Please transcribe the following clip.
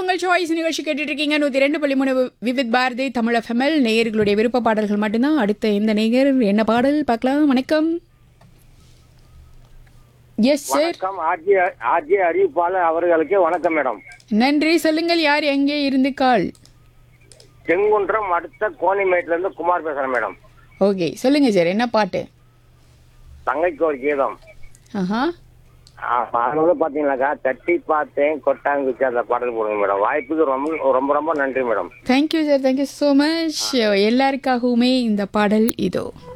உங்கள் சாய்ஸ் நிகழ்ச்சி கேட்டுட்டு இருக்கீங்க நூற்றி ரெண்டு புள்ளி மூணு விவித் பாரதி தமிழ் எஃப்எம்எல் நேயர்களுடைய விருப்ப பாடல்கள் மட்டும்தான் அடுத்த இந்த நேயர் என்ன பாடல் பார்க்கலாம் வணக்கம் எஸ் சார் வணக்கம் ஆர்ஜி ஆர்ஜி அறிவிப்பாளர் அவர்களுக்கு வணக்கம் மேடம் நன்றி சொல்லுங்கள் யார் எங்கே இருந்து கால் செங்குன்றம் அடுத்த கோணிமேட்ல இருந்து குமார் பேசுறேன் மேடம் ஓகே சொல்லுங்க சார் என்ன பாட்டு தங்கைக்கு ஒரு கீதம் ஆஹா ஆ, அது வந்து பாத்தீங்கன்னாக்கா தட்டி பார்த்தேன் கொட்டாங்குச்சி அந்த பாடல் போடுங்க மேடம் வாய்ப்புக்கு ரொம்ப ரொம்ப ரொம்ப நன்றி madam thank you sir thank you so much எல்லாருக்காகவுமே இந்த பாடல் இதோ